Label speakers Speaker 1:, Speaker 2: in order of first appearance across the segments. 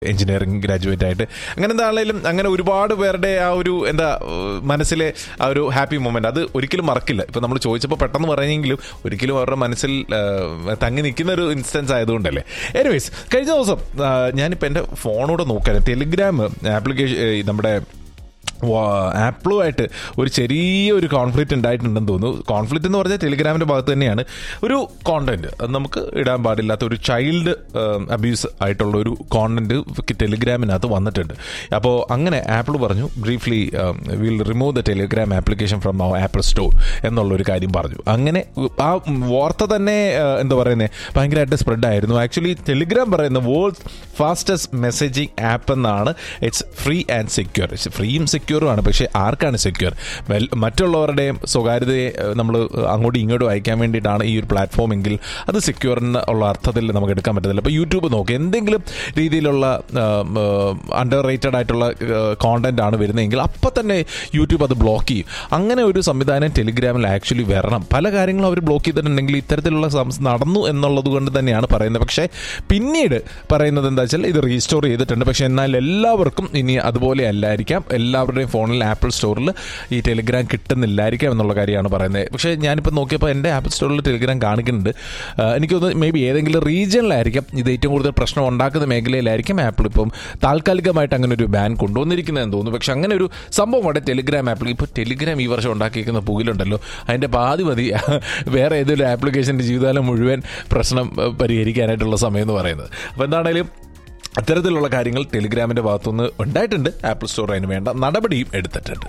Speaker 1: engineering graduate ആയിട്ട് അങ്ങനെ എന്താണെങ്കിലും അങ്ങനെ ഒരുപാട് പേരുടെ ആ ഒരു എന്താ ഏഹ്, മനസ്സിലെ ആ ഒരു ഹാപ്പി മൊമെന്റ് അത് ഒരിക്കലും മറക്കില്ല ഇപ്പൊ നമ്മൾ ചോദിച്ചപ്പോൾ പെട്ടെന്ന് പറഞ്ഞെങ്കിലും ഒരിക്കലും അവരുടെ മനസ്സിൽ ഏഹ്, തങ്ങി നിൽക്കുന്ന ഒരു ഇൻസ്റ്റൻസ് ആയതുകൊണ്ടല്ലേ എനിവേസ് കഴിഞ്ഞ ദിവസം ആ, ഞാനിപ്പോൾ എൻ്റെ ഫോണൂടെ നോക്കാൻ ടെലിഗ്രാം ആപ്ലിക്കേഷൻ നമ്മുടെ ആപ്പിളുമായിട്ട് ഒരു ചെറിയൊരു കോൺഫ്ലിക്റ്റ് ഉണ്ടായിട്ടുണ്ടെന്ന് തോന്നുന്നു കോൺഫ്ലിക്റ്റ് എന്ന് പറഞ്ഞാൽ ടെലിഗ്രാമിന്റെ ഭാഗത്ത് തന്നെയാണ് ഒരു കോണ്ടന്റ് അത് നമുക്ക് ഇടാൻ പാടില്ലാത്ത ഒരു ചൈൽഡ് അബ്യൂസ് ആയിട്ടുള്ള ഒരു കോണ്ടന്റ് ടെലിഗ്രാമിനകത്ത് വന്നിട്ടുണ്ട് അപ്പോൾ അങ്ങനെ ആപ്പിൾ പറഞ്ഞു briefly will remove the Telegram application from our Apple store എന്നുള്ള ഒരു കാര്യം പറഞ്ഞു അങ്ങനെ ആ വാർത്ത തന്നെ ആ, എന്താ പറയുന്നത് ഭയങ്കരമായിട്ട് സ്പ്രെഡ് ആയിരുന്നു ആക്ച്വലി ടെലിഗ്രാം പറയുന്ന വേൾഡ് ഫാസ്റ്റസ്റ്റ് മെസ്സേജിങ് ആപ്പ് എന്നാണ് ഇറ്റ്സ് ഫ്രീ ആൻഡ് സെക്യൂർ ഫ്രീയും സെക്യൂറും ആണ് പക്ഷേ ആർക്കാണ് സെക്യൂർ വെൽ മറ്റുള്ളവരുടെയും സ്വകാര്യതയെ നമ്മൾ അങ്ങോട്ടും ഇങ്ങോട്ടും അയക്കാൻ വേണ്ടിയിട്ടാണ് ഈ ഒരു പ്ലാറ്റ്ഫോം എങ്കിൽ അത് സെക്യൂർ ഉള്ള അർത്ഥത്തിൽ നമുക്ക് എടുക്കാൻ പറ്റത്തില്ല അപ്പോൾ യൂട്യൂബ് നോക്കി എന്തെങ്കിലും രീതിയിലുള്ള അണ്ടർ റേറ്റഡ് ആയിട്ടുള്ള കോണ്ടന്റ് ആണ് വരുന്നതെങ്കിൽ അപ്പം തന്നെ യൂട്യൂബ് അത് ബ്ലോക്ക് ചെയ്യും അങ്ങനെ ഒരു സംവിധാനം ടെലിഗ്രാമിൽ ആക്ച്വലി വരണം പല കാര്യങ്ങളും അവർ ബ്ലോക്ക് ചെയ്തിട്ടുണ്ടെങ്കിൽ ഇത്തരത്തിലുള്ള സംസ് നടന്നു എന്നുള്ളത് കൊണ്ട് തന്നെയാണ് പറയുന്നത് പക്ഷേ പിന്നീട് പറയുന്നത് എന്താ വെച്ചാൽ ഇത് റീസ്റ്റോർ ചെയ്തിട്ടുണ്ട് പക്ഷേ എന്നാൽ എല്ലാവർക്കും ഇനി അതുപോലെ അല്ലായിരിക്കാം എല്ലാവരുടെയും ഫോണിൽ ആപ്പിൾ സ്റ്റോറിൽ ഈ ടെലിഗ്രാം കിട്ടുന്നില്ലായിരിക്കാം എന്നുള്ള കാര്യമാണ് പറയുന്നത് പക്ഷേ ഞാനിപ്പോൾ നോക്കിയപ്പോൾ എൻ്റെ ആപ്പിൾ സ്റ്റോറിൽ ടെലിഗ്രാം കാണിക്കുന്നുണ്ട് ആ, എനിക്ക് തോന്നുന്നു മേ ബി ഏതെങ്കിലും റീജിയനിലായിരിക്കും ഇത് ഏറ്റവും കൂടുതൽ പ്രശ്നം ഉണ്ടാക്കുന്ന മേഖലയിലായിരിക്കും ആപ്പിൾ ഇപ്പം താൽക്കാലികമായിട്ട് അങ്ങനെ ഒരു ബാൻ കൊണ്ടുവന്നിരിക്കുന്നതെന്ന് തോന്നുന്നു പക്ഷെ അങ്ങനെ ഒരു സംഭവം അവിടെ ടെലിഗ്രാം ആപ്പിൾ ഇപ്പോൾ ടെലിഗ്രാം ഈ വർഷം ഉണ്ടാക്കിയിരിക്കുന്ന പുകിലുണ്ടല്ലോ അതിൻ്റെ പാതി മതി വേറെ ഏതെങ്കിലും ആപ്ലിക്കേഷൻ്റെ ജീവിതകാലം മുഴുവൻ പ്രശ്നം ഏഹ്, പരിഹരിക്കാനായിട്ടുള്ള സമയം എന്ന് പറയുന്നത് അപ്പോൾ എന്താണേലും അത്തരത്തിലുള്ള കാര്യങ്ങൾ ടെലിഗ്രാമിന്റെ ഭാഗത്തുനിന്ന് ഉണ്ടായിട്ടുണ്ട് ആപ്പിൾ സ്റ്റോർ അതിന് വേണ്ട നടപടിയും എടുത്തിട്ടുണ്ട്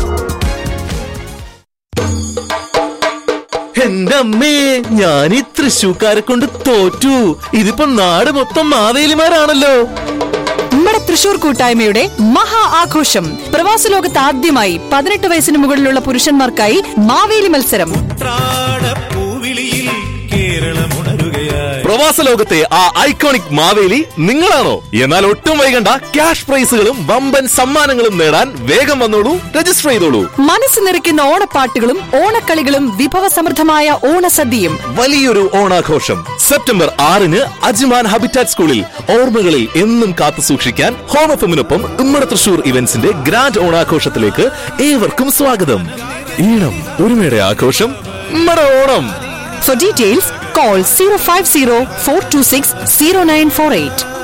Speaker 2: എന്റെ അമ്മേ ഞാൻ ഈ തൃശൂക്കാരെ കൊണ്ട് തോറ്റു ഇതിപ്പോ നാട് മൊത്തം മാവേലിമാരാണല്ലോ
Speaker 3: നമ്മുടെ തൃശൂർ കൂട്ടായ്മയുടെ മഹാ ആഘോഷം പ്രവാസ ലോകത്ത് ആദ്യമായി പതിനെട്ട് വയസ്സിന് മുകളിലുള്ള പുരുഷന്മാർക്കായി മാവേലി മത്സരം
Speaker 4: പൂവിളിയിൽ കേരളമുണരുകയായി
Speaker 2: പ്രവാസ ലോകത്തെ ആ ഐക്കോണിക് മാവേലി നിങ്ങളാണോ എന്നാൽ ഒട്ടും വൈകണ്ട ക്യാഷ് പ്രൈസുകളും വമ്പൻ സമ്മാനങ്ങളും നേടാൻ വേഗം വന്നോളൂ രജിസ്റ്റർ ചെയ്തോളൂ
Speaker 3: മനസ്സ് നിറയ്ക്കുന്ന ഓണപ്പാട്ടുകളും ഓണക്കളികളും വിഭവസമൃദ്ധമായ ഓണസദ്യയും
Speaker 2: വലിയൊരു ഓണാഘോഷം സെപ്റ്റംബർ ആറിന് അജ്മാൻ ഹബിറ്റാറ്റ് സ്കൂളിൽ ഓർമ്മകളിൽ എന്നും കാത്തു സൂക്ഷിക്കാൻ ഹോം എഫമിനൊപ്പം ഉമ്മറ തൃശൂർ ഇവന്റ്സിന്റെ ഗ്രാൻഡ് ഓണാഘോഷത്തിലേക്ക് ഏവർക്കും സ്വാഗതം ഈണം ഒരുമയുടെ ആഘോഷം Ummara Onam
Speaker 3: for details call zero five zero four two six zero nine four eight